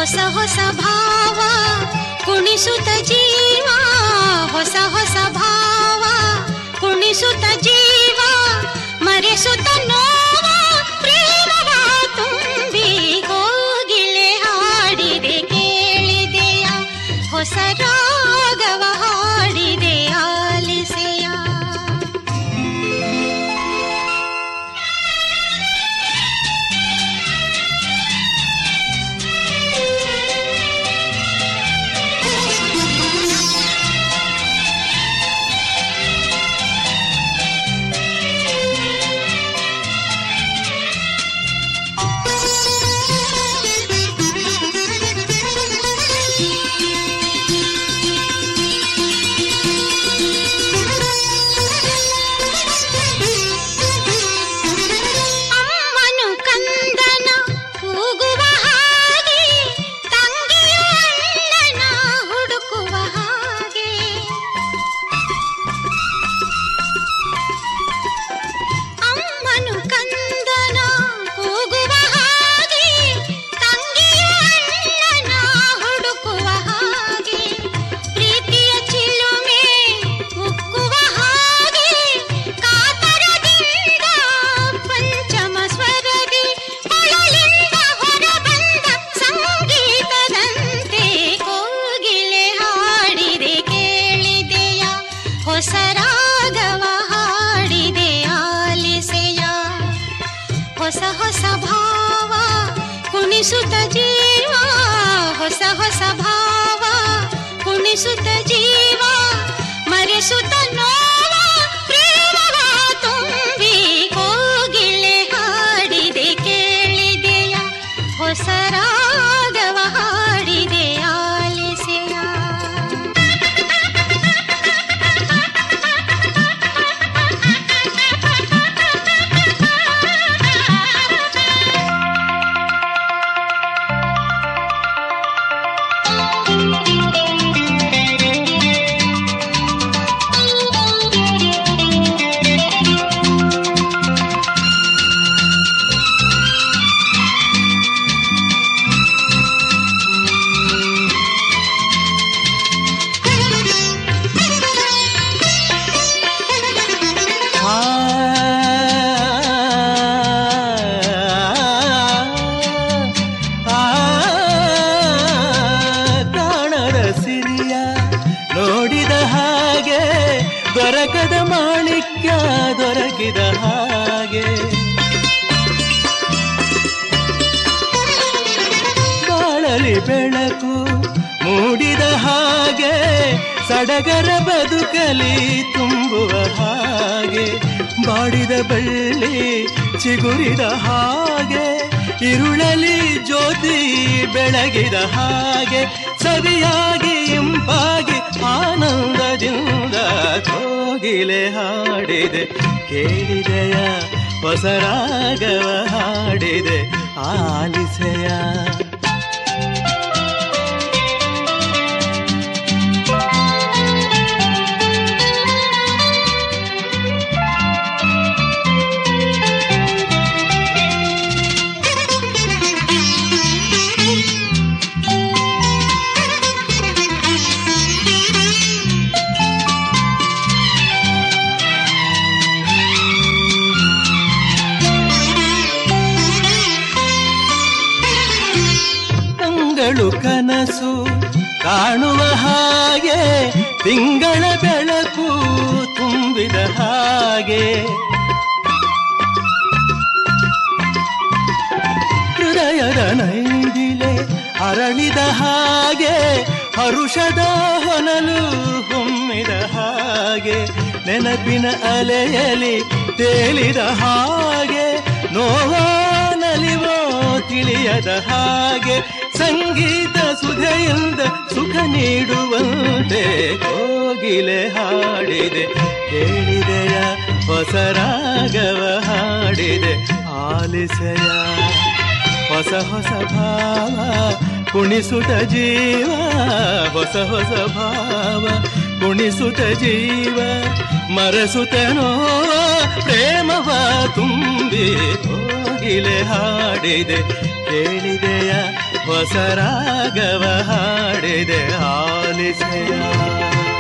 ಹೊಸ ಹೊಸ ಭಾವ ಕುಣಿಸುತ್ತ ಜೀವ ಹೊಸ ಹೊಸ ಭಾವ ಕುಣಿಸುತ್ತ ಜೀವ ಮರೆಸುತ್ತ ನೋವ ಪ್ರೇಮವ ತುಂಬಿ ಕೋಗಿಲೆ ಹಾಡಿದೆ ಕೇಳಿದೆಯ ಹೊಸ ರಾಗವ ಹಾಡಿದೆ ಆಲಿಸೆಯ ಅಮ್ಮನು ಕಂದನ ಕೂಗುವ ಹಾಗೆ ತಂಗಿಯು ಅಣ್ಣನ ಹುಡುಕುವ ಹಾಗೆ ಅಮ್ಮನು ಕಂದನ ಕೂಗುವ ಹಾಗೆ ತಂಗಿಯು ಅಣ್ಣನ ಹುಡುಕುವ ಹಾಗೆ ಪ್ರೀತಿಯ ಚಿಲುಮೆ ಉಕ್ಕುವ ಹಾಗೆ ಕಾತರದಿಂದ ಪಂಚಮ ಸ್ವರದಿ ಕೊಳಲಿಂದ ಹೊರಬಂದ ಸಂಗೀತದಂತೆ ಕೋಗಿಲೆ ಹಾಡಿದೆ ಕೇಳಿದೆಯ ಹೊಸ ರಾಗವ ಹಾಡಿದೆ ಆಲಿಸೆಯ ಹೊಸ ಹೊಸ ಭಾವ ಕುಣಿಸುತ್ತ ಜೀವ ಹೊಸ ಹೊಸ ಭಾವ ಕುಣಿಸುತ್ತ ಜೀವ ಮರೆಸುತ್ತ ನೋವ ಪ್ರೇಮವ ತುಂಬಿ ಕೋಗಿಲೆ ಹಾಡಿದೆ ಕೇಳಿದೆಯ ಹೊಸ ರಾಗವ ಹಾಡಿದೆ ಆಲಿಸೆಯ ಆ, ಆ, ಕಾಣದ ಸಿರಿಯ ನೋಡಿದ ಹಾಗೆ ದೊರಕದ ಮಾಣಿಕ್ಯ ದೊರಕಿದ ಹಾಗೆ ಬಾಳಲಿ ಬೆಳಕು ಮೂಡಿದ ಹಾಗೆ ಸಡಗರ ಬದುಕಲಿ ತುಂಬುವ ಹಾಗೆ ಬಾಡಿದ ಬಳ್ಳಿ ಚಿಗುರಿದ ಹಾಗೆ ಇರುಳಲಿ ಜ್ಯೋತಿ ಬೆಳಗಿದ ಹಾಗೆ ಸರಿಯಾಗಿ ಇಂಪಾಗಿ ಆನಂದದಿಂದ ಕೋಗಿಲೆ ಹಾಡಿದೆ ಕೇಳಿದೆಯ ಹೊಸ ರಾಗವ ಹಾಡಿದೆ ಆಲಿಸೆಯ ಕಂಗಳು ಕನಸು ಕಾಣುವ ಹಾಗೆ ತಿಂಗಳ ಬೆಳಕು ತುಂಬಿದ ಹಾಗೆ ಹೃದಯದ ನೈದಿಲೆ ಅರಳಿದ ಹಾಗೆ ಹರುಷದ ಹೊನಲು ಹೊಮ್ಮಿದ ಹಾಗೆ ನೆನಪಿನ ಅಲೆಯಲಿ ತೇಲಿದ ಹಾಗೆ ನೋವೋ ನಲಿವೋ ತಿಳಿಯದ ಹಾಗೆ ಸಂಗೀತ ಸುಧೆಯಿಂದ ಸುಖ ನೀಡುವಂತೆ ಕೋಗಿಲೆ ಹಾಡಿದೆ ಕೇಳಿದೆಯ ಹೊಸ ರಾಗವ ಹಾಡಿದೆ ಆಲಿಸೆಯ ಹೊಸ ಹೊಸ ಭಾವ ಕುಣಿಸುತ್ತ ಜೀವ ಹೊಸ ಹೊಸ ಭಾವ ಕುಣಿಸುತ್ತ ಜೀವ ಮರಸುತ್ತ ನೋವ ಪ್ರೇಮವ ತುಂಬಿ ಹೋಗಿ ಕೋಗಿಲೆ ಹಾಡಿದೆ ಕೇಳಿದೆಯ ಹೊಸ ರಾಗವ ಹಾಡಿದೆ ಆಲಿಸೆಯ